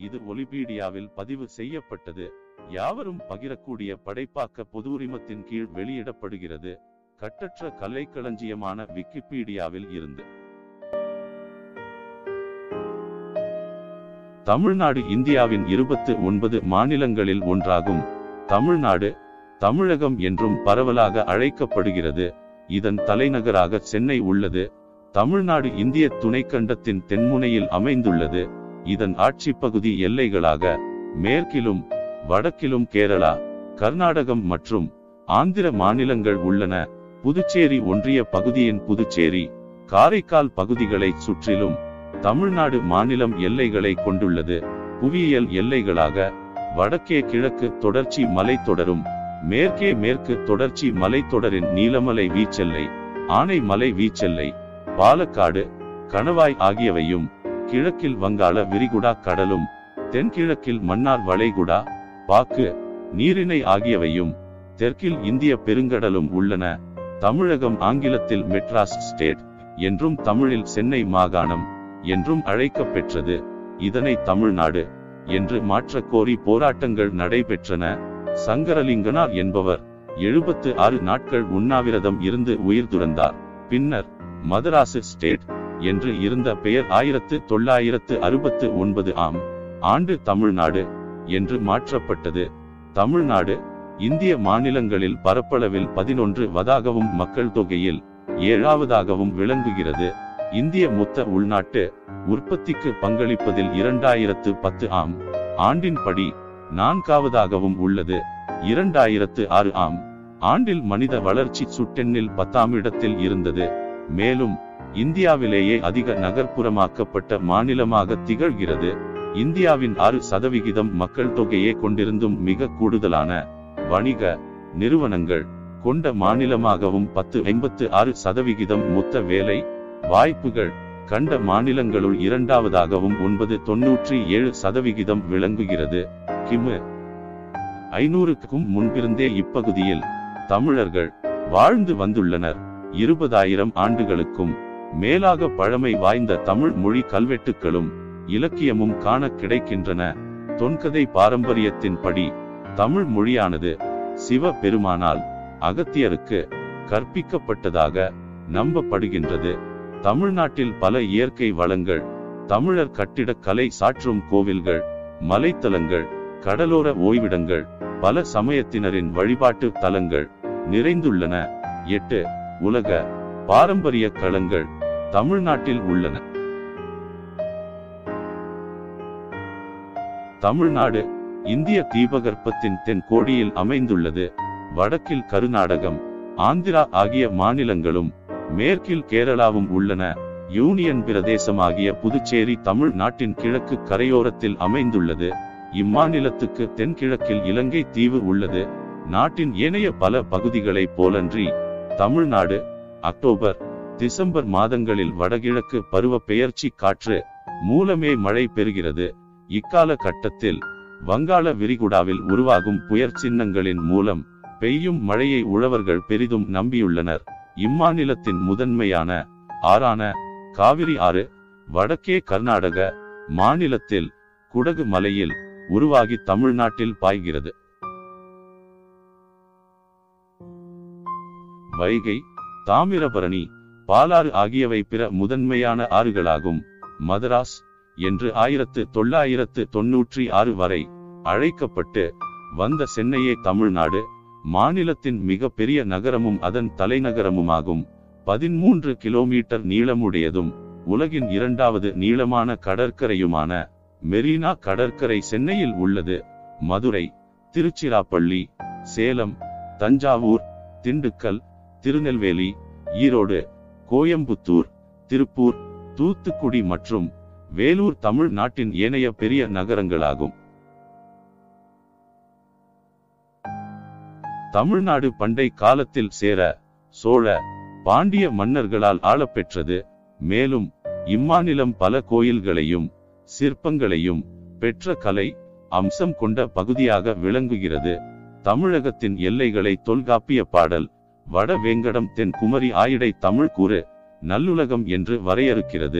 இது ஒலிபீடியாவில் பதிவு செய்யப்பட்டது யாவரும் பகிரக்கூடிய படைப்பாக்க பொது உரிமத்தின் கீழ் வெளியிடப்படுகிறது கட்டற்ற கலைக்களஞ்சியமான விக்கிபீடியாவில் இருந்து தமிழ்நாடு இந்தியாவின் இருபத்து ஒன்பது மாநிலங்களில் ஒன்றாகும் தமிழ்நாடு தமிழகம் என்றும் பரவலாக அழைக்கப்படுகிறது இதன் தலைநகராக சென்னை உள்ளது தமிழ்நாடு இந்திய துணைக்கண்டத்தின் தென்முனையில் அமைந்துள்ளது இதன் ஆட்சி பகுதி எல்லைகளாக மேற்கிலும் வடக்கிலும் கேரளா கர்நாடகம் மற்றும் ஆந்திர மாநிலங்கள் உள்ளன புதுச்சேரி ஒன்றிய பகுதியின் புதுச்சேரி காரைக்கால் பகுதிகளை சுற்றிலும் தமிழ்நாடு மாநிலம் எல்லைகளை கொண்டுள்ளது புவியியல் எல்லைகளாக வடக்கே கிழக்கு தொடர்ச்சி மலைத்தொடரும் மேற்கே மேற்கு தொடர்ச்சி மலைத்தொடரின் நீலமலை வீச்செல்லை ஆனைமலை வீச்செல்லை பாலக்காடு கணவாய் ஆகியவையும் கிழக்கில் வங்காள விரிகுடா கடலும் தென்கிழக்கில் மன்னார் வளைகுடா பாக்கு நீரிணை ஆகியவையும் தெற்கில் இந்திய பெருங்கடலும் உள்ளன தமிழகம் ஆங்கிலத்தில் மெட்ராஸ் ஸ்டேட் என்றும் தமிழில் சென்னை மாகாணம் என்றும் அழைக்கப்பெற்றது இதனை தமிழ்நாடு என்று மாற்றக் கோரி போராட்டங்கள் நடைபெற்றன சங்கரலிங்கனார் என்பவர் எழுபத்து ஆறு நாட்கள் உண்ணாவிரதம் இருந்து உயிர் துறந்தார் பின்னர் மதராசு ஸ்டேட் என்று இருந்த பெயர் ஆயிரத்து தொள்ளாயிரத்து அறுபத்து ஒன்பது ஆம் ஆண்டு தமிழ்நாடு என்று மாற்றப்பட்டது தமிழ்நாடு இந்திய மாநிலங்களில் பரப்பளவில் பதினொன்று வதாகவும் மக்கள் தொகையில் ஏழாவதாகவும் விளங்குகிறது இந்திய மொத்த உள்நாட்டு உற்பத்திக்கு பங்களிப்பதில் இரண்டாயிரத்து பத்து ஆம் ஆண்டின்படி நான்காவதாகவும் உள்ளது இரண்டாயிரத்து ஆறு ஆம் ஆண்டில் மனித வளர்ச்சி சுட்டெண்ணில் பத்தாம் இடத்தில் இருந்தது மேலும் இந்தியாவிலேயே அதிக நகர்ப்புறமாக்கப்பட்ட மாநிலமாக திகழ்கிறது இந்தியாவின் ஆறு சதவிகிதம் மக்கள் தொகையே கொண்டிருந்தும் மிக கூடுதலான வணிக நிறுவனங்கள் கொண்ட மாநிலமாகவும் பத்து ஐம்பத்து ஆறு சதவிகிதம் மொத்த வேலை வாய்ப்புகள் கண்ட மாநிலங்களுள் இரண்டாவதாகவும் ஒன்பது தொன்னூற்றி ஏழு சதவிகிதம் விளங்குகிறது கிமு ஐநூறுக்கும் முன்பிருந்தே இப்பகுதியில் தமிழர்கள் வாழ்ந்து வந்துள்ளனர் இருபதாயிரம் ஆண்டுகளுக்கும் மேலாக பழமை வாய்ந்த தமிழ் மொழி கல்வெட்டுக்களும் இலக்கியமும் காண கிடைக்கின்றன தொன்கதை பாரம்பரியத்தின்படி தமிழ் மொழியானது சிவ பெருமானால் அகத்தியருக்கு கற்பிக்கப்பட்டதாக நம்பப்படுகின்றது தமிழ்நாட்டில் பல இயற்கை வளங்கள் தமிழர் கட்டிடக்கலை சாற்றும் கோவில்கள் மலைத்தலங்கள் கடலோர ஓய்விடங்கள் பல சமயத்தினரின் வழிபாட்டு தலங்கள் நிறைந்துள்ளன எட்டு உலக பாரம்பரிய களங்கள் தமிழ்நாட்டில் உள்ளன தமிழ்நாடு இந்திய தீபகற்பத்தின் தென் கோடியில் அமைந்துள்ளது வடக்கில் கருநாடகம் ஆந்திரா ஆகிய மாநிலங்களும் மேற்கில் கேரளாவும் உள்ளன யூனியன் பிரதேசமாகிய புதுச்சேரி தமிழ்நாட்டின் கிழக்கு கரையோரத்தில் அமைந்துள்ளது இம்மாநிலத்துக்கு தென்கிழக்கில் இலங்கை தீவு உள்ளது நாட்டின் ஏனைய பல பகுதிகளைப் போலன்றி தமிழ்நாடு அக்டோபர் டிசம்பர் மாதங்களில் வடகிழக்கு பருவ பெயர்ச்சி காற்று மூலமே மழை பெறுகிறது இக்கால கட்டத்தில் வங்காள விரிகுடாவில் உருவாகும் புயற் சின்னங்களின் மூலம் பெய்யும் மழையை உழவர்கள் பெரிதும் நம்பியுள்ளனர் இம்மாநிலத்தின் முதன்மையான ஆறான காவிரி ஆறு வடக்கே கர்நாடக மாநிலத்தில் குடகு மலையில் உருவாகி தமிழ்நாட்டில் பாய்கிறது வைகை தாமிரபரணி பாலாறு ஆகியவை பிற முதன்மையான ஆறுகளாகும் மதராஸ் என்று ஆயிரத்து தொள்ளாயிரத்து தொன்னூற்றி ஆறு வரை அழைக்கப்பட்டு வந்த சென்னையே தமிழ்நாடு மாநிலத்தின் மிக பெரிய நகரமும் அதன் தலைநகரமுமாகும் பதிமூன்று கிலோமீட்டர் நீளமுடையதும் உலகின் இரண்டாவது நீளமான கடற்கரையுமான மெரினா கடற்கரை சென்னையில் உள்ளது மதுரை திருச்சிராப்பள்ளி சேலம் தஞ்சாவூர் திண்டுக்கல் திருநெல்வேலி ஈரோடு கோயம்புத்தூர் திருப்பூர் தூத்துக்குடி மற்றும் வேலூர் தமிழ்நாட்டின் ஏனைய பெரிய நகரங்களாகும் தமிழ்நாடு பண்டை காலத்தில் சேர சோழ பாண்டிய மன்னர்களால் ஆளப்பெற்றது மேலும் இம்மாநிலம் பல கோயில்களையும் சிற்பங்களையும் பெற்ற கலை அம்சம் கொண்ட பகுதியாக விளங்குகிறது தமிழகத்தின் எல்லைகளை தொல்காப்பிய பாடல் வட வேங்கடம் தென் குமரி ஆயிடை தமிழ் கூறு நல்லுலகம் என்று வரையறுக்கிறது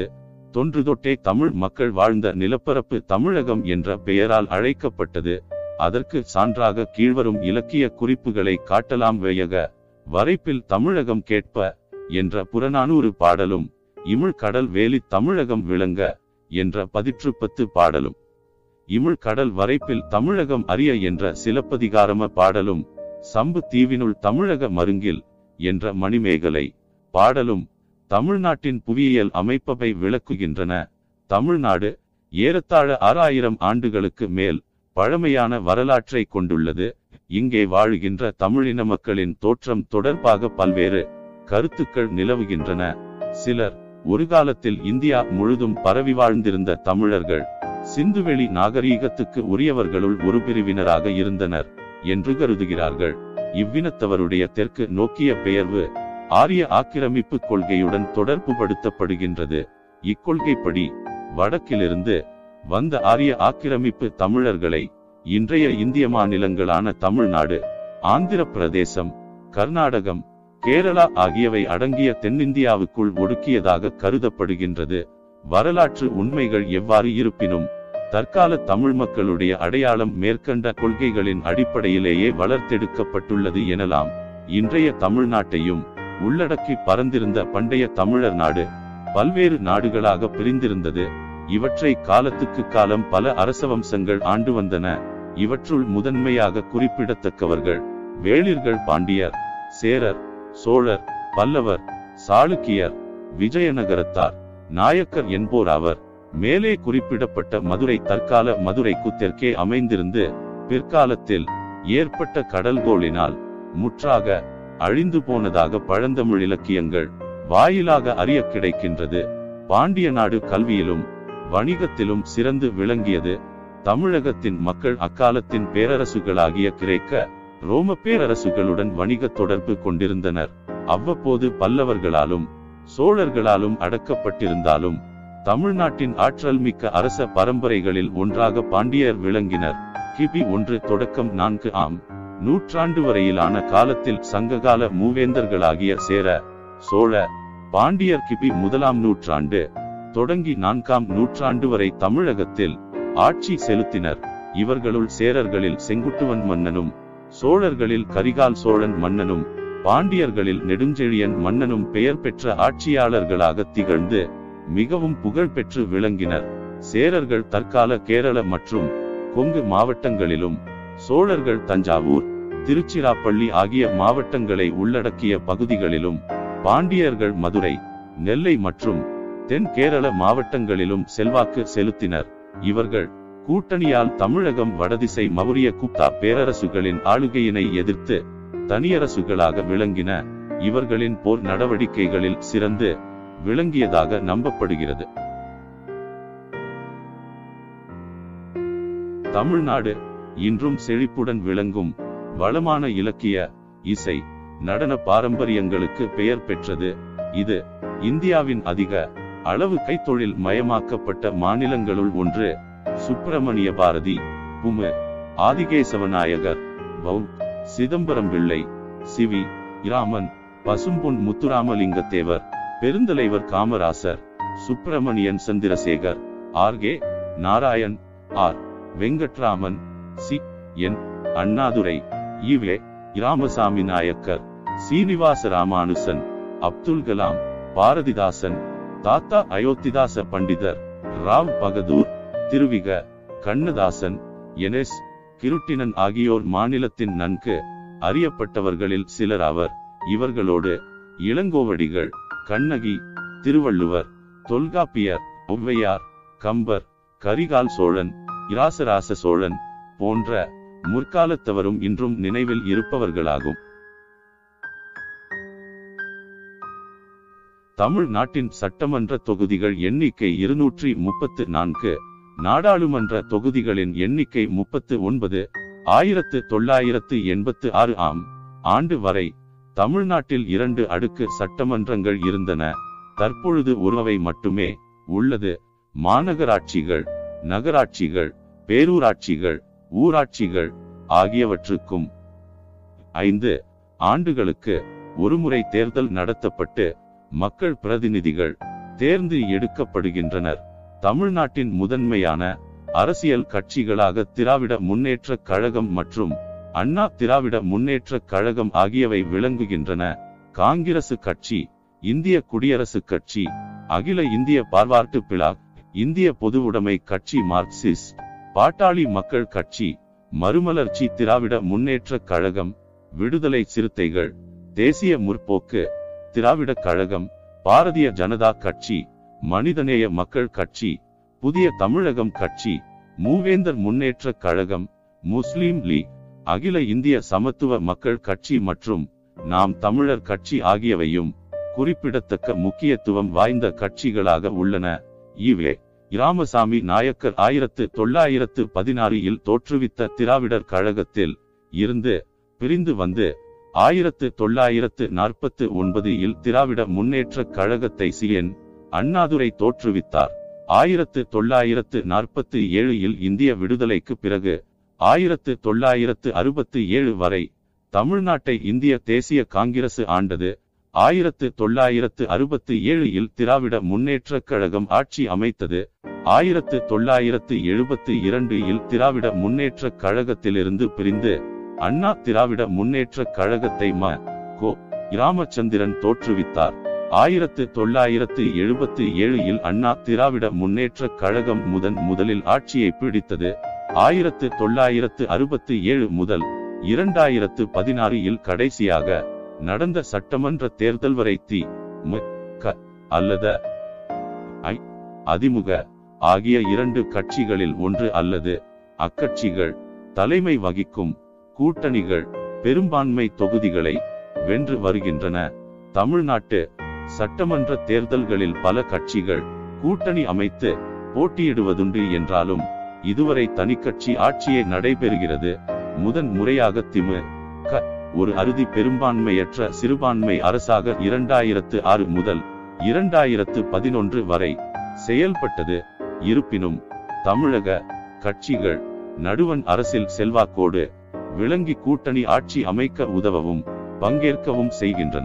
தொன்று தொட்டே தமிழ் மக்கள் வாழ்ந்த நிலப்பரப்பு தமிழகம் என்ற பெயரால் அழைக்கப்பட்டது அதற்கு சான்றாக கீழ்வரும் இலக்கிய குறிப்புகளை காட்டலாம் வையக வரைப்பில் தமிழகம் கேட்ப என்ற புறநானூறு பாடலும் இமிழ் கடல் வேலி தமிழகம் விளங்க என்ற பதிற்றுப்பத்து பாடலும் இமிழ் கடல் வரைப்பில் தமிழகம் அறிய என்ற சிலப்பதிகாரம பாடலும் சம்பு தீவினுள் தமிழக மருங்கில் என்ற மணிமேகலை பாடலும் தமிழ்நாட்டின் புவியியல் அமைப்பை விளக்குகின்றன தமிழ்நாடு ஏறத்தாழ ஆறாயிரம் ஆண்டுகளுக்கு மேல் பழமையான வரலாற்றை கொண்டுள்ளது இங்கே வாழுகின்ற தமிழின மக்களின் தோற்றம் தொடர்பாக பல்வேறு கருத்துக்கள் நிலவுகின்றன சிலர் ஒரு காலத்தில் இந்தியா முழுதும் பரவி வாழ்ந்திருந்த தமிழர்கள் சிந்துவெளி நாகரீகத்துக்கு உரியவர்களுள் ஒரு பிரிவினராக இருந்தனர் என்று கருதுகிறார்கள் இவ்வினத்தவருடைய தெற்கு நோக்கிய பெயர்வு ஆரிய ஆக்கிரமிப்பு கொள்கையுடன் தொடர்புபடுத்தப்படுகின்றது இக்கொள்கைப்படி வடக்கிலிருந்து வந்த ஆரிய ஆக்கிரமிப்பு தமிழர்களை இன்றைய இந்திய மாநிலங்களான தமிழ்நாடு ஆந்திர பிரதேசம் கர்நாடகம் கேரளா ஆகியவை அடங்கிய தென்னிந்தியாவுக்குள் ஒடுக்கியதாக கருதப்படுகின்றது வரலாற்று உண்மைகள் எவ்வாறு இருப்பினும் தற்கால தமிழ் மக்களுடைய அடையாளம் மேற்கண்ட கொள்கைகளின் அடிப்படையிலேயே வளர்த்தெடுக்கப்பட்டுள்ளது எனலாம் இன்றைய தமிழ்நாட்டையும் உள்ளடக்கி பறந்திருந்த பண்டைய தமிழர் நாடு பல்வேறு நாடுகளாக பிரிந்திருந்தது இவற்றை காலத்துக்கு காலம் பல அரசவம்சங்கள் ஆண்டு வந்தன இவற்றுள் முதன்மையாக குறிப்பிடத்தக்கவர்கள் வேளிர்கள் பாண்டியர் சேரர் சோழர் பல்லவர் சாளுக்கியர் விஜயநகரத்தார் நாயக்கர் என்போர் அவர் மேலே குறிப்பிடப்பட்ட மதுரை தற்கால மதுரைக்கு தெற்கே அமைந்திருந்து பிற்காலத்தில் ஏற்பட்ட கடல்கோளினால் முற்றாக அழிந்து போனதாக பழந்தமிழ் இலக்கியங்கள் வாயிலாக அறிய கிடைக்கின்றது பாண்டிய நாடு கல்வியிலும் வணிகத்திலும் சிறந்து விளங்கியது தமிழகத்தின் மக்கள் அக்காலத்தின் பேரரசுகளாகிய கிரேக்க ரோம பேரரசுகளுடன் வணிக தொடர்பு கொண்டிருந்தனர் அவ்வப்போது பல்லவர்களாலும் சோழர்களாலும் அடக்கப்பட்டிருந்தாலும் தமிழ்நாட்டின் ஆற்றல் மிக்க அரச பரம்பரைகளில் ஒன்றாக பாண்டியர் விளங்கினர் கிபி ஒன்று தொடக்கம் நான்கு ஆம் நூற்றாண்டு வரையிலான காலத்தில் சங்ககால மூவேந்தர்களாகிய சேர சோழ பாண்டியர் கிபி முதலாம் நூற்றாண்டு தொடங்கி நான்காம் நூற்றாண்டு வரை தமிழகத்தில் ஆட்சி செலுத்தினர் இவர்களுள் சேரர்களில் செங்குட்டுவன் மன்னனும் சோழர்களில் கரிகால் சோழன் மன்னனும் பாண்டியர்களில் நெடுஞ்செழியன் மன்னனும் பெயர் பெற்ற ஆட்சியாளர்களாக திகழ்ந்து மிகவும் புகழ் பெற்று விளங்கினர் சேரர்கள் தற்கால கேரள மற்றும் கொங்கு மாவட்டங்களிலும் சோழர்கள் தஞ்சாவூர் திருச்சிராப்பள்ளி ஆகிய மாவட்டங்களை உள்ளடக்கிய பகுதிகளிலும் பாண்டியர்கள் மதுரை நெல்லை மற்றும் தென் கேரள மாவட்டங்களிலும் செல்வாக்கு செலுத்தினர் இவர்கள் கூட்டணியால் தமிழகம் வடதிசை மௌரிய குப்தா பேரரசுகளின் ஆளுகையினை எதிர்த்து தனியரசுகளாக விளங்கின இவர்களின் போர் நடவடிக்கைகளில் சிறந்து விளங்கியதாக நம்பப்படுகிறது தமிழ்நாடு இன்றும் செழிப்புடன் விளங்கும் வளமான இலக்கிய இசை நடன பாரம்பரியங்களுக்கு பெயர் பெற்றது இது இந்தியாவின் அதிக அளவு கைத்தொழில் மயமாக்கப்பட்ட மாநிலங்களுள் ஒன்று சுப்பிரமணிய பாரதி புமு ஆதிகேசவநாயகர் வௌ சிதம்பரம் பிள்ளை சிவி இராமன் பசும்பொன் முத்துராமலிங்கத்தேவர் பெருந்தலைவர் Kamarajar Subramanian Chandrasekhar R K Narayan R Venkataraman C N Annadurai E V Ramasamy Naicker Srinivasa Ramanujan Abdul Kalam Bharathidasan தாத்தா அயோத்திதாச பண்டிதர் ராவ் பகதூர் திருவிக கண்ணதாசன் என்எஸ் கிருட்டினன் ஆகியோர் மாநிலத்தின் நன்கு அறியப்பட்டவர்களில் சிலர் அவர் இவர்களோடு இளங்கோவடிகள் கண்ணகி திருவள்ளுவர் தொல்காப்பியர் ஒவ்வையார் கம்பர் கரிகால் சோழன் இராசராச சோழன் போன்ற முற்காலத்தவரும் இன்றும் நினைவில் இருப்பவர்களாகும் தமிழ்நாட்டின் சட்டமன்ற தொகுதிகள் எண்ணிக்கை இருநூற்றி முப்பத்து நான்கு நாடாளுமன்ற தொகுதிகளின் எண்ணிக்கை முப்பத்து ஒன்பது ஆயிரத்து தொள்ளாயிரத்து எண்பத்து ஆறு ஆம் ஆண்டு வரை தமிழ்நாட்டில் இரண்டு அடுக்கு சட்டமன்றங்கள் இருந்தன தற்பொழுது ஒருவை மட்டுமே உள்ளது மாநகராட்சிகள் நகராட்சிகள் பேரூராட்சிகள் ஊராட்சிகள் ஆகியவற்றுக்கும் ஐந்து ஆண்டுகளுக்கு ஒருமுறை தேர்தல் நடத்தப்பட்டு மக்கள் பிரதிநிதிகள் தேர்ந்து எடுக்கப்படுகின்றனர் தமிழ்நாட்டின் முதன்மையான அரசியல் கட்சிகளாக திராவிட முன்னேற்றக் கழகம் மற்றும் அண்ணா திராவிட முன்னேற்றக் கழகம் ஆகியவை விளங்குகின்றன காங்கிரசு கட்சி இந்திய குடியரசுக் கட்சி அகில இந்திய பார்வார்டு பிளாக் இந்திய பொதுவுடைமை கட்சி மார்க்சிஸ்ட் பாட்டாளி மக்கள் கட்சி மறுமலர்ச்சி திராவிட முன்னேற்றக் கழகம் விடுதலை சிறுத்தைகள் தேசிய முற்போக்கு திராவிட கழகம் பாரதிய ஜனதா கட்சி மனிதநேய மக்கள் கட்சி புதிய தமிழகம் கட்சி மூவேந்தர் முன்னேற்றக் கழகம் முஸ்லீம் லீக் அகில இந்திய சமத்துவ மக்கள் கட்சி மற்றும் நாம் தமிழர் கட்சி ஆகியவையும் குறிப்பிடத்தக்க முக்கியத்துவம் வாய்ந்த கட்சிகளாக உள்ளன ஈவே இராமசாமி நாயக்கர் ஆயிரத்து தொள்ளாயிரத்து பதினாறில் தோற்றுவித்த திராவிடர் கழகத்தில் இருந்து பிரிந்து வந்து ஆயிரத்து தொள்ளாயிரத்து நாற்பத்து ஒன்பதில் திராவிட முன்னேற்றக் கழகத்தை சிஎன் அண்ணாதுரை தோற்றுவித்தார் ஆயிரத்து தொள்ளாயிரத்து நாற்பத்தி ஏழில் இந்திய விடுதலைக்கு பிறகு ஆயிரத்து தொள்ளாயிரத்து அறுபத்தி ஏழு வரை தமிழ்நாட்டை இந்திய தேசிய காங்கிரசு ஆண்டது ஆயிரத்து தொள்ளாயிரத்து அறுபத்தி ஏழில் திராவிட முன்னேற்றக் கழகம் ஆட்சி அமைத்தது ஆயிரத்து தொள்ளாயிரத்து எழுபத்தி இரண்டு இல் திராவிட முன்னேற்றக் கழகத்திலிருந்து பிரிந்து அண்ணா திராவிட முன்னேற்றக் கழகத்தை ம கோ இராமச்சந்திரன் தோற்றுவித்தார் ஆயிரத்து தொள்ளாயிரத்து எழுபத்தி ஏழில் அண்ணா திராவிட முன்னேற்றக் கழகம் முதன் முதலில் ஆட்சியை பிடித்தது ஆயிரத்து தொள்ளாயிரத்து அறுபத்தி ஏழு முதல் இரண்டாயிரத்து பதினாறில் கடைசியாக நடந்த சட்டமன்ற தேர்தல் வரை தி மு க அல்லது ஐ அதிமுக ஆகிய இரண்டு கட்சிகளில் ஒன்று அல்லது அக்கட்சிகள் தலைமை வகிக்கும் கூட்டணிகள் பெரும்பான்மை தொகுதிகளை வென்று வருகின்றன தமிழ்நாட்டு சட்டமன்ற தேர்தல்களில் பல கட்சிகள் கூட்டணி அமைத்து போட்டியிடுவதுண்டு என்றாலும் இதுவரை தனிக்கட்சி ஆட்சியே நடைபெறுகிறது முதன் முறையாக திமு க ஒரு அறுதி பெரும்பான்மையற்ற சிறுபான்மை அரசாக இரண்டாயிரத்து ஆறு முதல் இரண்டாயிரத்து பதினொன்று வரை செயல்பட்டது இருப்பினும் தமிழக கட்சிகள் நடுவன் அரசில் செல்வாக்கோடு விளங்கி கூட்டணி ஆட்சி அமைக்க உதவவும் பங்கேற்கவும் செய்கின்றன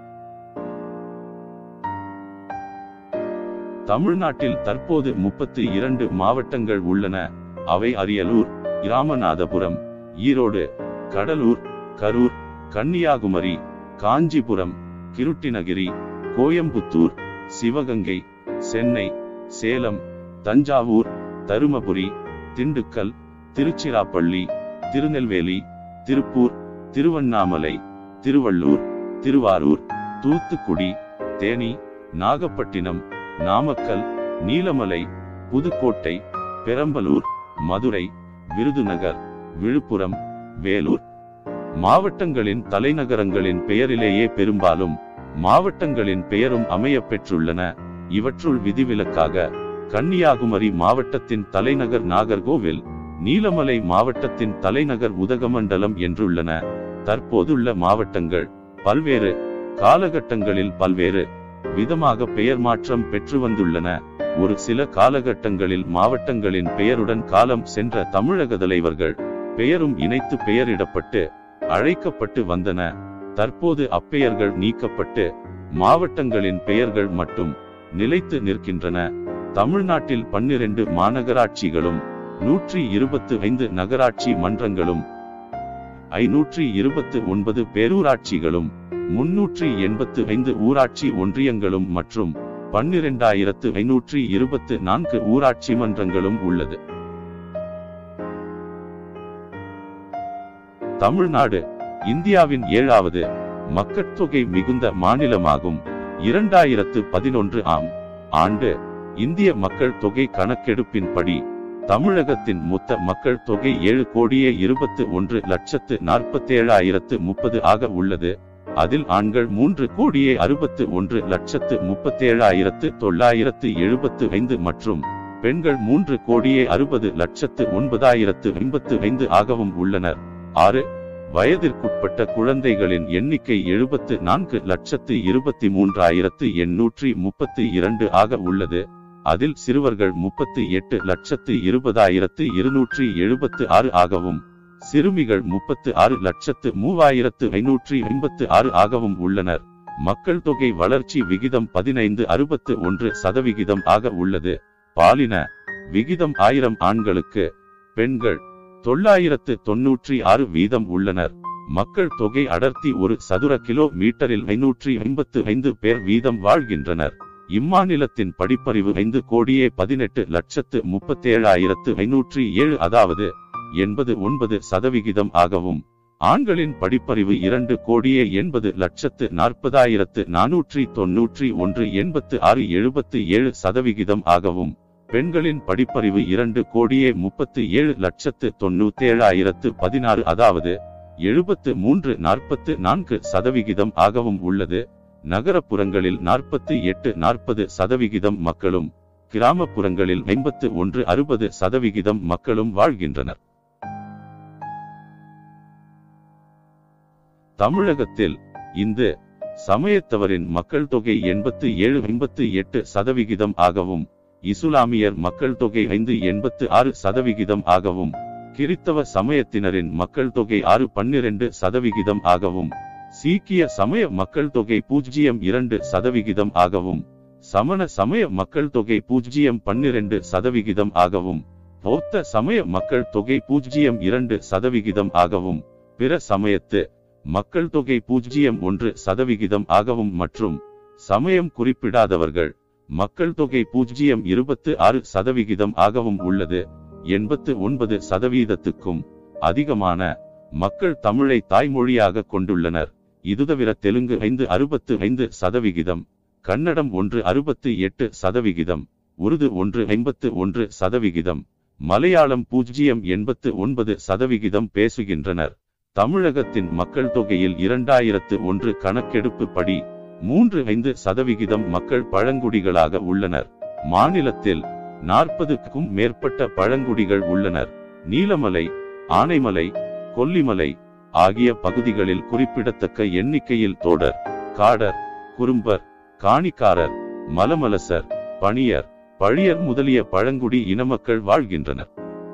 தமிழ்நாட்டில் தற்போது முப்பத்தி இரண்டு மாவட்டங்கள் உள்ளன அவை அரியலூர் இராமநாதபுரம் ஈரோடு கடலூர் கரூர் கன்னியாகுமரி காஞ்சிபுரம் கிருட்டினகிரி கோயம்புத்தூர் சிவகங்கை சென்னை சேலம் தஞ்சாவூர் தருமபுரி திண்டுக்கல் திருச்சிராப்பள்ளி திருநெல்வேலி திருப்பூர் திருவண்ணாமலை திருவள்ளூர் திருவாரூர் தூத்துக்குடி தேனி நாகப்பட்டினம் நாமக்கல் நீலமலை புதுக்கோட்டை பெரம்பலூர் மதுரை விருதுநகர் விழுப்புரம் வேலூர் மாவட்டங்களின் தலைநகரங்களின் பெயரிலேயே பெரும்பாலும் மாவட்டங்களின் பெயரும் அமைய பெற்றுள்ளன இவற்றுள் விதிவிலக்காக கன்னியாகுமரி மாவட்டத்தின் தலைநகர் நாகர்கோவில் நீலமலை மாவட்டத்தின் தலைநகர் உதகமண்டலம் என்றுள்ளன தற்போதுள்ள மாவட்டங்கள் பல்வேறு காலகட்டங்களில் பல்வேறு விதமாக பெயர் மாற்றம் பெற்று வந்துள்ளன ஒரு சில காலகட்டங்களில் மாவட்டங்களின் பெயருடன் காலம் சென்ற தமிழக தலைவர்கள் பெயரும் இணைத்து பெயரிடப்பட்டு அழைக்கப்பட்டு வந்தன தற்போது அப்பெயர்கள் நீக்கப்பட்டு மாவட்டங்களின் பெயர்கள் மட்டும் நிலைத்து நிற்கின்றன தமிழ்நாட்டில் பன்னிரண்டு மாநகராட்சிகளும் நூற்றி இருபத்து ஐந்து நகராட்சி மன்றங்களும் ஐநூற்றி இருபத்து ஒன்பது பேரூராட்சிகளும் முன்னூற்றி எண்பத்து ஐந்து ஊராட்சி ஒன்றியங்களும் மற்றும் பன்னிரெண்டாயிரத்து ஐநூற்றி இருபத்து நான்கு ஊராட்சி மன்றங்களும் உள்ளது தமிழ்நாடு இந்தியாவின் ஏழாவது மக்கட்தொகை மிகுந்த மாநிலமாகும் இரண்டாயிரத்து பதினொன்று ஆம் ஆண்டு இந்திய மக்கள் தொகை கணக்கெடுப்பின்படி தமிழகத்தின் மொத்த மக்கள் தொகை ஏழு கோடியே இருபத்து ஒன்று லட்சத்து நாற்பத்தேழாயிரத்து முப்பது ஆக உள்ளது அதில் ஆண்கள் மூன்று கோடியே அறுபத்து ஒன்று லட்சத்து முப்பத்தேழாயிரத்து தொள்ளாயிரத்து எழுபத்து ஐந்து மற்றும் பெண்கள் மூன்று கோடியே அறுபது லட்சத்து ஒன்பதாயிரத்து ஐம்பத்து ஐந்து ஆகவும் உள்ளனர் ஆறு வயதிற்குட்பட்ட குழந்தைகளின் எண்ணிக்கை எழுபத்து நான்கு லட்சத்து இருபத்தி மூன்றாயிரத்து எண்ணூற்றி முப்பத்தி இரண்டு ஆக உள்ளது அதில் சிறுவர்கள் முப்பத்தி எட்டு லட்சத்து இருபதாயிரத்து இருநூற்றி எழுபத்து ஆறு ஆகவும் சிறுமிகள் முப்பத்து ஆறு லட்சத்து மூவாயிரத்து ஐநூற்றி ஐம்பத்து ஆறு ஆகவும் உள்ளனர் மக்கள் தொகை வளர்ச்சி விகிதம் பதினைந்து அறுபத்து ஒன்று சதவிகிதம் ஆக உள்ளது பாலின விகிதம் ஆயிரம் ஆண்களுக்கு பெண்கள் தொள்ளாயிரத்து தொன்னூற்றி ஆறு வீதம் உள்ளனர் மக்கள் தொகை அடர்த்தி ஒரு சதுர கிலோ மீட்டரில் ஐநூற்றி ஐம்பத்து ஐந்து பேர் வீதம் வாழ்கின்றனர் இம்மாநிலத்தின் படிப்பறிவு ஐந்து கோடியே பதினெட்டு லட்சத்து முப்பத்தேழாயிரத்து ஐநூற்றி ஏழு அதாவது எண்பது ஒன்பது சதவிகிதம் ஆகவும் ஆண்களின் படிப்பறிவு இரண்டு கோடியே எண்பது லட்சத்து நாற்பதாயிரத்து நானூற்றி தொன்னூற்றி ஒன்று எண்பத்து ஆறு எழுபத்து ஏழு சதவிகிதம் ஆகவும் பெண்களின் படிப்பறிவு இரண்டு கோடியே முப்பத்து ஏழு லட்சத்து தொண்ணூத்தேழாயிரத்து பதினாறு அதாவது எழுபத்து மூன்று நாற்பத்து நான்கு சதவிகிதம் ஆகவும் உள்ளது நகரப்புறங்களில் நாற்பத்து எட்டு நாற்பது சதவிகிதம் மக்களும் கிராமப்புறங்களில் ஐம்பத்து ஒன்று அறுபது சதவிகிதம் மக்களும் வாழ்கின்றனர் தமிழகத்தில் இந்து சமயத்தவரின் மக்கள் தொகை எண்பத்து ஏழு ஐம்பத்து எட்டு சதவிகிதம் ஆகவும் இசுலாமியர் மக்கள் தொகை ஐந்து எண்பத்து ஆறு சதவிகிதம் ஆகவும் கிறித்தவ சமயத்தினரின் மக்கள் தொகை ஆறு பன்னிரண்டு சதவிகிதம் ஆகவும் சீக்கிய சமய மக்கள் தொகை பூஜ்ஜியம் இரண்டு சதவிகிதம் ஆகவும் சமண சமய மக்கள் தொகை பூஜ்ஜியம் பன்னிரண்டு சதவிகிதம் ஆகவும் பௌத்த சமய மக்கள் தொகை பூஜ்ஜியம் இரண்டு சதவிகிதம் ஆகவும் பிற சமயத்து மக்கள் தொகை பூஜ்ஜியம் ஒன்று சதவிகிதம் ஆகவும் மற்றும் சமயம் குறிப்பிடாதவர்கள் மக்கள் தொகை பூஜ்ஜியம் இருபத்து ஆறு சதவிகிதம் ஆகவும் உள்ளது எண்பத்து ஒன்பது சதவீதத்துக்கும் அதிகமான மக்கள் தமிழை தாய்மொழியாக கொண்டுள்ளனர் இதுதவிர தெலுங்கு ஐந்து அறுபத்து ஐந்து சதவிகிதம் கன்னடம் ஒன்று அறுபத்து எட்டு சதவிகிதம் உருது ஒன்று ஐம்பத்து ஒன்று சதவிகிதம் மலையாளம் பூஜ்ஜியம் எண்பத்து ஒன்பது சதவிகிதம் பேசுகின்றனர் தமிழகத்தின் மக்கள் தொகையில் இரண்டாயிரத்து ஒன்று கணக்கெடுப்பு படி மூன்று ஐந்து சதவிகிதம் மக்கள் பழங்குடிகளாக உள்ளனர் மாநிலத்தில் நாற்பதுக்கும் மேற்பட்ட பழங்குடிகள் உள்ளனர் நீலமலை ஆனைமலை கொல்லிமலை ஆகிய பகுதிகளில் குறிப்பிடத்தக்க எண்ணிக்கையில் தோடர் காடர் குறும்பர் காணிக்காரர் மலமலசர் பணியர் பழியர் முதலிய பழங்குடி இனமக்கள் வாழ்கின்றனர்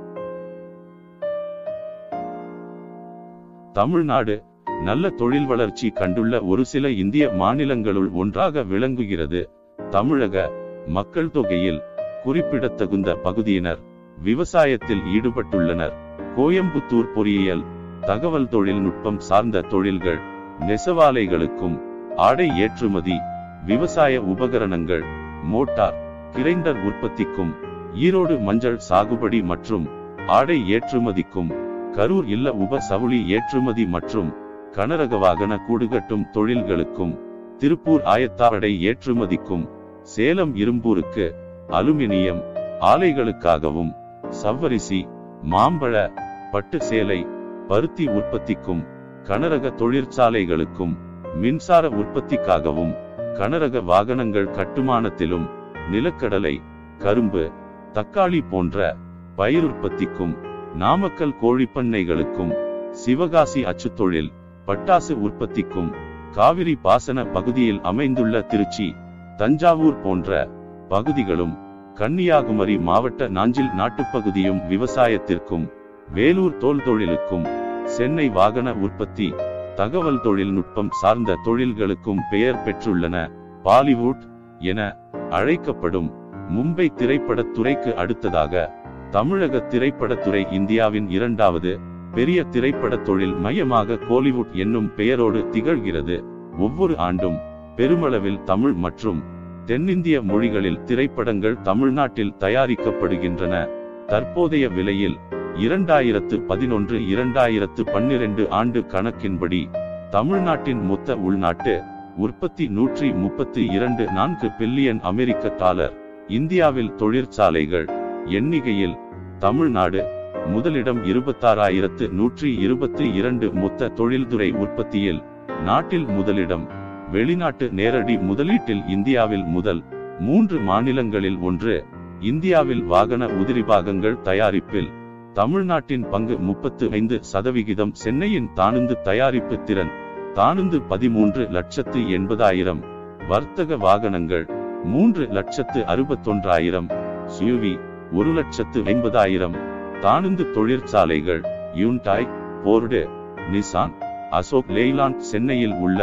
தமிழ்நாடு நல்ல தொழில் வளர்ச்சி கண்டுள்ள ஒரு சில இந்திய மாநிலங்களுள் ஒன்றாக விளங்குகிறது தமிழக மக்கள் தொகையில் குறிப்பிடத்தகுந்த பகுதியினர் விவசாயத்தில் ஈடுபட்டுள்ளனர் கோயம்புத்தூர் பொறியியல் தகவல் தொழில்நுட்பம் சார்ந்த தொழில்கள் நெசவாலைகளுக்கும் ஆடை ஏற்றுமதி விவசாய உபகரணங்கள் மோட்டார் கிரைண்டர் உற்பத்திக்கும் ஈரோடு மஞ்சள் சாகுபடி மற்றும் ஆடை ஏற்றுமதிக்கும் கரூர் இல்ல உப சவுளி ஏற்றுமதி மற்றும் கனரக வாகன கூடுகட்டும் தொழில்களுக்கும் திருப்பூர் ஆயத்தாவடை ஏற்றுமதிக்கும் சேலம் இரும்பூருக்கு அலுமினியம் ஆலைகளுக்காகவும் சவ்வரிசி மாம்பழ பட்டு சேலை பருத்தி உற்பத்திக்கும் கனரக தொழிற்சாலைகளுக்கும் மின்சார உற்பத்திக்காகவும் கனரக வாகனங்கள் கட்டுமானத்திலும் நிலக்கடலை கரும்பு தக்காளி போன்ற பயிர் உற்பத்திக்கும் நாமக்கல் கோழிப்பண்ணைகளுக்கும் சிவகாசி அச்சுத்தொழில் பட்டாசு உற்பத்திக்கும் காவிரி பாசன பகுதியில் அமைந்துள்ள திருச்சி தஞ்சாவூர் போன்ற பகுதிகளும் கன்னியாகுமரி மாவட்ட நாஞ்சில் நாட்டுப்பகுதியும் விவசாயத்திற்கும் வேலூர் தோல் தொழிலுக்கும் சென்னை வாகன உற்பத்தி தகவல் தொழில்நுட்பம் சார்ந்த தொழில்களுக்கும் பெயர் பெற்றுள்ளன பாலிவுட் என அழைக்கப்படும் மும்பை திரைப்படத்துறைக்கு அடுத்ததாக தமிழக திரைப்படத்துறை இந்தியாவின் இரண்டாவது பெரிய திரைப்பட தொழில் மையமாக கோலிவுட் என்னும் பெயரோடு திகழ்கிறது ஒவ்வொரு ஆண்டும் பெருமளவில் தமிழ் மற்றும் தென்னிந்திய மொழிகளில் திரைப்படங்கள் தமிழ்நாட்டில் தயாரிக்கப்படுகின்றன தற்போதைய விலையில் இரண்டாயிரத்து பதினொன்று இரண்டாயிரத்து பன்னிரண்டு ஆண்டு கணக்கின்படி தமிழ்நாட்டின் மொத்த உள்நாட்டு உற்பத்தி நூற்றி முப்பத்தி இரண்டு நான்கு பில்லியன் அமெரிக்க டாலர் இந்தியாவில் தொழிற்சாலைகள் எண்ணிக்கையில் தமிழ்நாடு முதலிடம் இருபத்தாறாயிரத்து நூற்றி இருபத்தி இரண்டு மொத்த தொழில்துறை உற்பத்தியில் நாட்டில் முதலிடம் வெளிநாட்டு நேரடி முதலீட்டில் இந்தியாவில் முதல் மூன்று மாநிலங்களில் ஒன்று இந்தியாவில் வாகன உதிரிபாகங்கள் தயாரிப்பில் தமிழ்நாட்டின் பங்கு முப்பத்து ஐந்து சதவிகிதம் சென்னையின் தானுந்து தயாரிப்பு திறன் தானுந்து பதிமூன்று லட்சத்து எண்பதாயிரம் வர்த்தக வாகனங்கள் மூன்று லட்சத்து அறுபத்தொன்றாயிரம் சுயுவி ஒரு லட்சத்து ஐம்பதாயிரம் தானுந்து தொழிற்சாலைகள் Hyundai Ford Nissan Ashok Leyland சென்னையில் உள்ள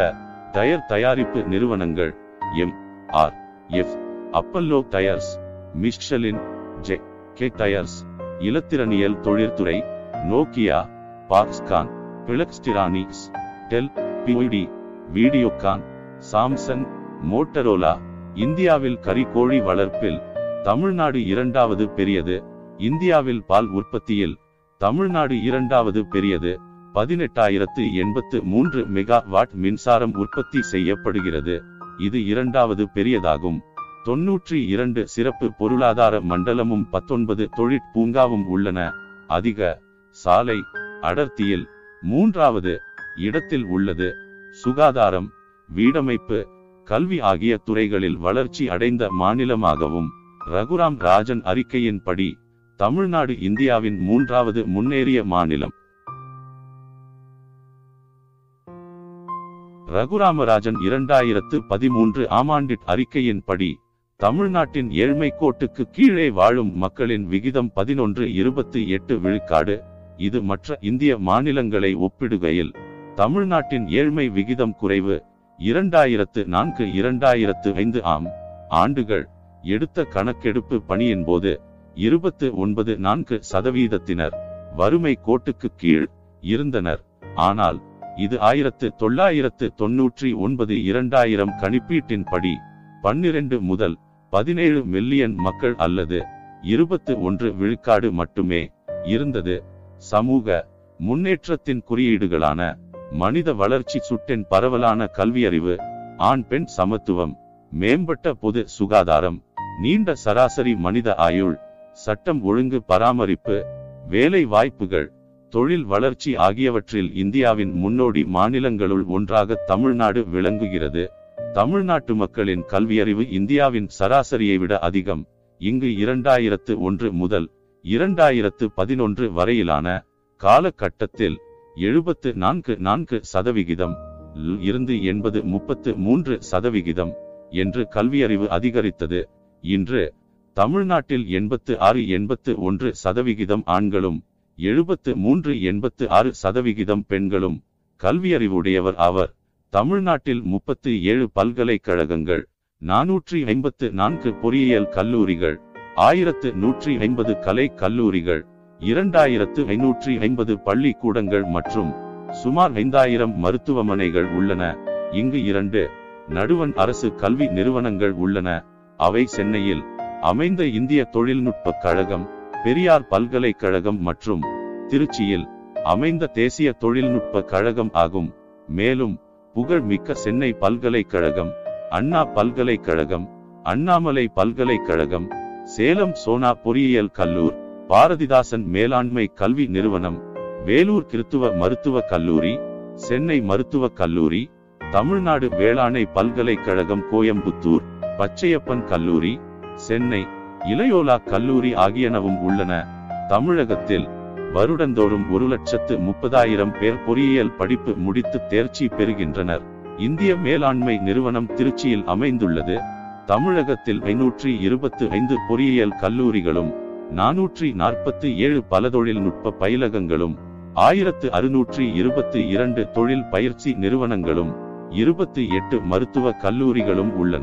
டயர் தயாரிப்பு நிறுவனங்கள் M R F Apollo tyres Michelin J K tyres இலத்திரனியல் தொழிற்துறை Nokia Foxconn Flextronics Dell B Y D Videocon Samsung Motorola இந்தியாவில் கறிக்கோழி வளர்ப்பில் தமிழ்நாடு இரண்டாவது பெரியது இந்தியாவில் பால் உற்பத்தியில் தமிழ்நாடு இரண்டாவது பெரியது பதினெட்டாயிரத்து எண்பத்து மூன்று மெகா வாட் மின்சாரம் உற்பத்தி செய்யப்படுகிறது இது இரண்டாவது பெரியதாகும் தொன்னூற்றி இரண்டு சிறப்பு பொருளாதார மண்டலமும் பத்தொன்பது தொழிற்பூங்காவும் உள்ளன அதிக சாலை அடர்த்தியில் மூன்றாவது இடத்தில் உள்ளது சுகாதாரம் வீடமைப்பு கல்வி ஆகிய துறைகளில் வளர்ச்சி அடைந்த மாநிலமாகவும் ரகுராம் ராஜன் அறிக்கையின்படி தமிழ்நாடு இந்தியாவின் மூன்றாவது முன்னேறிய மாநிலம் ரகுராமராஜன் இரண்டாயிரத்து பதிமூன்று ஆமாண்டிட் அறிக்கையின்படி தமிழ்நாட்டின் ஏழ்மை கோட்டுக்கு கீழே வாழும் மக்களின் விகிதம் பதினொன்று இருபத்தி எட்டு விழுக்காடு இது மற்ற இந்திய மாநிலங்களை ஒப்பிடுகையில் தமிழ்நாட்டின் ஏழ்மை விகிதம் குறைவு இரண்டாயிரத்து நான்கு இரண்டாயிரத்து ஐந்து ஆம் ஆண்டுகள் எடுத்த கணக்கெடுப்பு பணியின் போது இருபத்து ஒன்பது நான்கு சதவீதத்தினர் வறுமை கோட்டுக்கு கீழ் இருந்தனர் ஆனால் இது ஆயிரத்து தொள்ளாயிரத்து தொன்னூற்றி ஒன்பது இரண்டாயிரம் கணிப்பீட்டின்படி பன்னிரண்டு முதல் பதினேழு மில்லியன் மக்கள் அல்லது இருபத்து ஒன்று விழுக்காடு மட்டுமே இருந்தது சமூக முன்னேற்றத்தின் குறியீடுகளான மனித வளர்ச்சி சுட்டின் பரவலான கல்வியறிவு ஆண் பெண் சமத்துவம் மேம்பட்ட பொது சுகாதாரம் நீண்ட சராசரி மனித ஆயுள் சட்டம் ஒழுங்கு பராமரிப்பு வேலை வாய்ப்புகள் தொழில் வளர்ச்சி ஆகியவற்றில் இந்தியாவின் முன்னோடி மாநிலங்களுள் ஒன்றாக தமிழ்நாடு விளங்குகிறது தமிழ்நாட்டு மக்களின் கல்வியறிவு இந்தியாவின் சராசரியை விட அதிகம் இங்கு இரண்டாயிரத்து ஒன்று முதல் இரண்டாயிரத்து பதினொன்று வரையிலான காலகட்டத்தில் எழுபத்து நான்கு நான்கு சதவிகிதம் இருந்து எண்பது முப்பத்து மூன்று சதவிகிதம் என்று கல்வியறிவு அதிகரித்தது இன்று தமிழ்நாட்டில் எண்பத்து ஆறு எண்பத்து ஒன்று சதவிகிதம் ஆண்களும் எழுபத்து மூன்று எண்பத்து ஆறு சதவிகிதம் பெண்களும் கல்வியறிவுடையவர் ஆவர் தமிழ்நாட்டில் முப்பத்து ஏழு பல்கலைக்கழகங்கள் நானூற்றி ஐம்பத்து நான்கு பொறியியல் கல்லூரிகள் ஆயிரத்து நூற்றி ஐம்பது கலை கல்லூரிகள் இரண்டாயிரத்து ஐநூற்றி ஐம்பது பள்ளிக்கூடங்கள் மற்றும் சுமார் ஐந்தாயிரம் மருத்துவமனைகள் உள்ளன இங்கு இரண்டு நடுவன் அரசு கல்வி நிறுவனங்கள் உள்ளன அவை சென்னையில் அமைந்த இந்திய தொழில்நுட்ப கழகம் பெரியார் பல்கலைக்கழகம் மற்றும் திருச்சியில் அமைந்த தேசிய தொழில்நுட்ப கழகம் ஆகும் மேலும் புகழ்மிக்க சென்னை பல்கலைக்கழகம் அண்ணா பல்கலைக்கழகம் அண்ணாமலை பல்கலைக்கழகம் சேலம் சோனா பொறியியல் கல்லூர் பாரதிதாசன் மேலாண்மை கல்வி நிறுவனம் வேலூர் கிறித்துவ மருத்துவ கல்லூரி சென்னை மருத்துவக் கல்லூரி தமிழ்நாடு வேளாண்மை பல்கலைக்கழகம் கோயம்புத்தூர் பச்சையப்பன் கல்லூரி சென்னை இளையோலா கல்லூரி ஆகியனவும் உள்ளன தமிழகத்தில் வருடந்தோறும் ஒரு லட்சத்து முப்பதாயிரம் பேர் பொறியியல் படிப்பு முடித்து தேர்ச்சி பெறுகின்றனர் இந்திய மேலாண்மை நிறுவனம் திருச்சியில் அமைந்துள்ளது தமிழகத்தில் ஐநூற்றி இருபத்து ஐந்து பொறியியல் கல்லூரிகளும் நானூற்றி நாற்பத்தி ஏழு பல தொழில்நுட்ப பயிலகங்களும் ஆயிரத்து அறுநூற்றி இருபத்தி இரண்டு தொழில் பயிற்சி நிறுவனங்களும் இருபத்தி எட்டு மருத்துவ கல்லூரிகளும் உள்ளன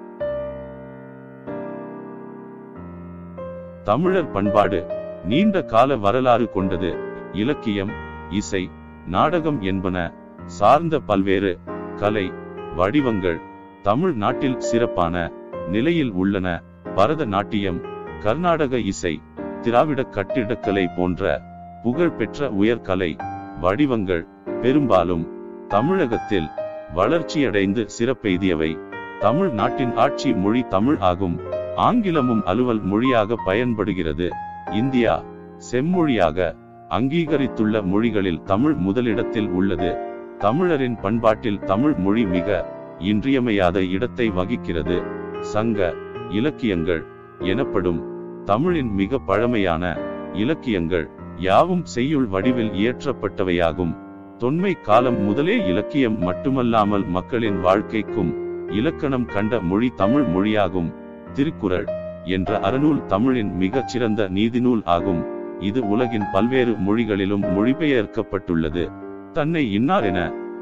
தமிழர் பண்பாடு நீண்ட கால வரலாறு கொண்டது இலக்கியம் இசை நாடகம் என்பன சார்ந்த பல்வேறு கலை வடிவங்கள் தமிழ் நாட்டில் சிறப்பான நிலையில் உள்ளன பரத நாட்டியம் கர்நாடக இசை திராவிட கட்டிடக்கலை போன்ற புகழ்பெற்ற உயர்கலை வடிவங்கள் பெரும்பாலும் தமிழகத்தில் வளர்ச்சியடைந்து சிறப்பெய்தியவை தமிழ் நாட்டின் ஆட்சி மொழி தமிழ் ஆகும் ஆங்கிலமும் அலுவல் மொழியாக பயன்படுகிறது இந்தியா செம்மொழியாக அங்கீகரித்துள்ள மொழிகளில் தமிழ் முதலிடத்தில் உள்ளது தமிழரின் பண்பாட்டில் தமிழ் மொழி மிக இன்றியமையாத இடத்தை வகிக்கிறது சங்க இலக்கியங்கள் எனப்படும் தமிழின் மிக பழமையான இலக்கியங்கள் யாவும் செய்யுள் வடிவில் இயற்றப்பட்டவையாகும் தொன்மை காலம் முதலே இலக்கியம் மட்டுமல்லாமல் மக்களின் வாழ்க்கைக்கும் இலக்கணம் கண்ட மொழி தமிழ் மொழியாகும் திருக்குறள் என்ற அறநூல் தமிழின் மிகச் சிறந்த நீதிநூல் ஆகும் இது உலகின் பல்வேறு மொழிகளிலும் மொழிபெயர்க்கப்பட்டுள்ளது தன்னை இன்னார் என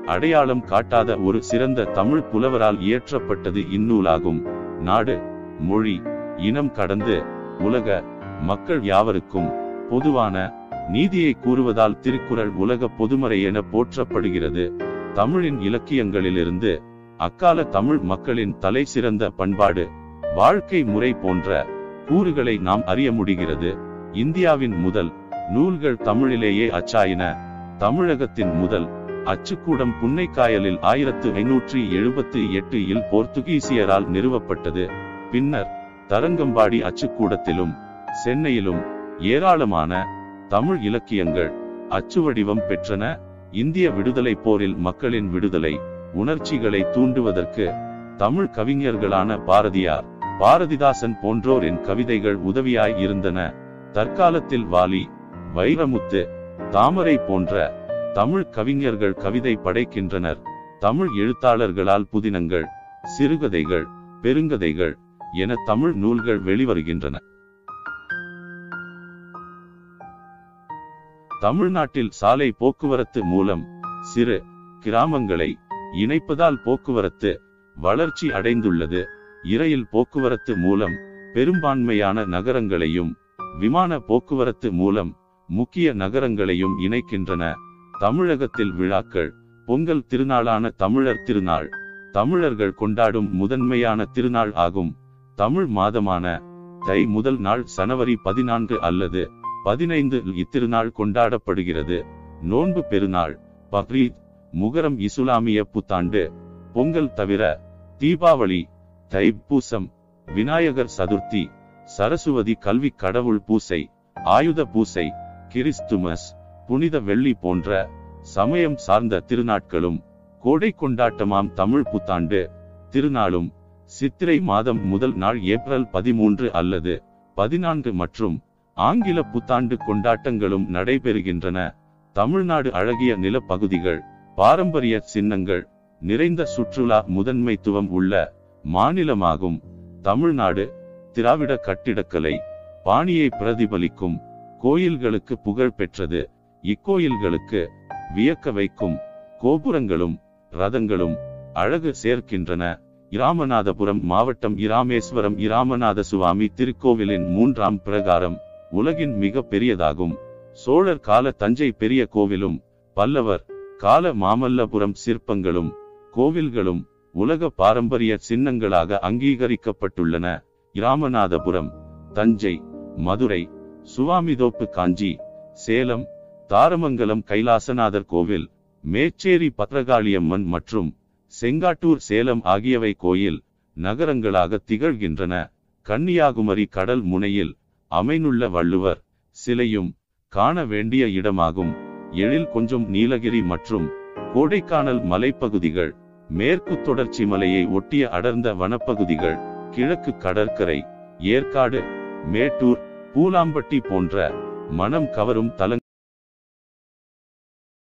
அடையாளம் காட்டாத ஒரு சிறந்த தமிழ் புலவரால் இயற்றப்பட்டது இந்நூலாகும் நாடு மொழி இனம் கடந்து உலக மக்கள் யாவருக்கும் பொதுவான நீதியை கூறுவதால் திருக்குறள் உலக பொதுமறை என போற்றப்படுகிறது தமிழின் இலக்கியங்களிலிருந்து அக்கால தமிழ் மக்களின் தலை சிறந்த பண்பாடு வாழ்க்கை முறை போன்ற கூறுகளை நாம் அறிய முடிகிறது இந்தியாவின் முதல் நூல்கள் தமிழிலேயே அச்சாயின தமிழகத்தின் முதல் அச்சுக்கூடம் புன்னைக்காயலில் ஆயிரத்து ஐநூற்றி எழுபத்தி எட்டு இல் போர்த்துகீசியரால் நிறுவப்பட்டது பின்னர் தரங்கம்பாடி அச்சுக்கூடத்திலும் சென்னையிலும் ஏராளமான தமிழ் இலக்கியங்கள் அச்சுவடிவம் பெற்றன இந்திய விடுதலை போரில் மக்களின் விடுதலை உணர்ச்சிகளை தூண்டுவதற்கு தமிழ் கவிஞர்களான பாரதியார் பாரதிதாசன் போன்றோரின் கவிதைகள் உதவியாய் இருந்தன தற்காலத்தில் வாலி வைரமுத்து தாமரை போன்ற தமிழ் கவிஞர்கள் கவிதை படைக்கின்றனர் தமிழ் எழுத்தாளர்களால் புதினங்கள் சிறுகதைகள் பெருங்கதைகள் என தமிழ் நூல்கள் வெளிவருகின்றன தமிழ்நாட்டில் சாலை போக்குவரத்து மூலம் சிறு கிராமங்களை இணைப்பதால் போக்குவரத்து வளர்ச்சி அடைந்துள்ளது இரயில் போக்குவரத்து மூலம் பெரும்பான்மையான நகரங்களையும் விமான போக்குவரத்து மூலம் முக்கிய நகரங்களையும் இணைக்கின்றன தமிழகத்தில் விழாக்கள் பொங்கல் திருநாளான தமிழர் திருநாள் தமிழர்கள் கொண்டாடும் முதன்மையான திருநாள் ஆகும் தமிழ் மாதமான தை முதல் நாள் சனவரி பதினான்கு அல்லது பதினைந்து இத்திருநாள் கொண்டாடப்படுகிறது நோன்பு பெருநாள் பக்ரீத் முகரம் இசுலாமிய புத்தாண்டு பொங்கல் தவிர தீபாவளி தைப்பூசம் விநாயகர் சதுர்த்தி சரசுவதி கல்வி கடவுள் பூசை ஆயுத பூசை கிறிஸ்துமஸ் புனித வெள்ளி போன்ற சமயம் சார்ந்த திருநாட்களும் கோடை கொண்டாட்டமாம் தமிழ் புத்தாண்டு திருநாளும் சித்திரை மாதம் முதல் நாள் ஏப்ரல் பதிமூன்று அல்லது பதினான்கு மற்றும் ஆங்கில புத்தாண்டு கொண்டாட்டங்களும் நடைபெறுகின்றன தமிழ்நாடு அழகிய நிலப்பகுதிகள் பாரம்பரிய சின்னங்கள் நிறைந்த சுற்றுலா முதன்மைத்துவம் உள்ள மாநிலமாகும் தமிழ்நாடு திராவிட கட்டிடக்கலை பாணியை பிரதிபலிக்கும் கோயில்களுக்கு புகழ் பெற்றது இக்கோயில்களுக்கு வியக்க வைக்கும் கோபுரங்களும் ரதங்களும் அழகு சேர்க்கின்றன இராமநாதபுரம் மாவட்டம் இராமேஸ்வரம் இராமநாத சுவாமி திருக்கோவிலின் மூன்றாம் பிரகாரம் உலகின் மிக பெரியதாகும் சோழர் கால தஞ்சை பெரிய கோவிலும் பல்லவர் கால மாமல்லபுரம் சிற்பங்களும் கோவில்களும் உலக பாரம்பரிய சின்னங்களாக அங்கீகரிக்கப்பட்டுள்ளன இராமநாதபுரம் தஞ்சை மதுரை சுவாமிதோப்பு காஞ்சி சேலம் தாரமங்கலம் கைலாசநாதர் கோவில் மேச்சேரி பத்ரகாளியம்மன் மற்றும் செங்காட்டூர் சேலம் ஆகியவை கோயில் நகரங்களாக திகழ்கின்றன கன்னியாகுமரி கடல் முனையில் அமைந்துள்ள வள்ளுவர் சிலையும் காண வேண்டிய இடமாகும் எழில் கொஞ்சம் நீலகிரி மற்றும் கோடைக்கானல் மலைப்பகுதிகள் மேற்கு தொடர்ச்சி மலையை ஒட்டிய அடர்ந்த வனப்பகுதிகள் கிழக்கு கடற்கரை ஏற்காடு மேட்டூர் பூலாம்பட்டி போன்ற மனம் கவரும் தலங்கள்